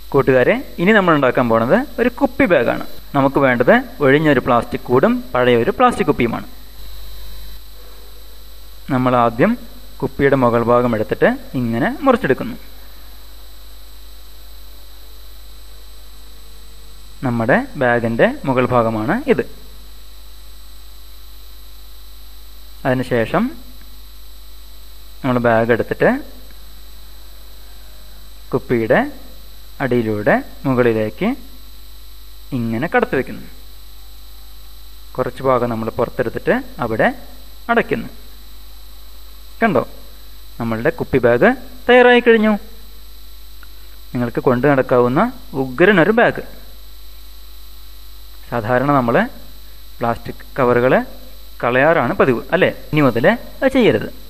കൂട്ടുകാരെ ഇനി നമ്മൾ ഉണ്ടാക്കാൻ പോണത് ഒരു കുപ്പി ബാഗാണ് നമുക്ക് വേണ്ടത് ഒഴിഞ്ഞൊരു പ്ലാസ്റ്റിക് കൂടും പഴയ ഒരു പ്ലാസ്റ്റിക് കുപ്പിയുമാണ് നമ്മൾ ആദ്യം കുപ്പിയുടെ മുകൾ ഭാഗം എടുത്തിട്ട് ഇങ്ങനെ മുറിച്ചെടുക്കുന്നു നമ്മുടെ ബാഗിൻ്റെ മുകൾ ഭാഗമാണ് ഇത് അതിനുശേഷം നമ്മൾ ബാഗ് എടുത്തിട്ട് കുപ്പിയുടെ അടിയിലൂടെ മുകളിലേക്ക് ഇങ്ങനെ കടത്തി വയ്ക്കുന്നു കുറച്ച് ഭാഗം നമ്മൾ പുറത്തെടുത്തിട്ട് അവിടെ അടയ്ക്കുന്നു കണ്ടോ നമ്മളുടെ കുപ്പി ബാഗ് തയ്യാറായി കഴിഞ്ഞു നിങ്ങൾക്ക് കൊണ്ടു നടക്കാവുന്ന ഉഗ്രനൊരു ബാഗ് സാധാരണ നമ്മൾ പ്ലാസ്റ്റിക് കവറുകൾ കളയാറാണ് പതിവ് അല്ലേ ഇനി മുതൽ അത് ചെയ്യരുത്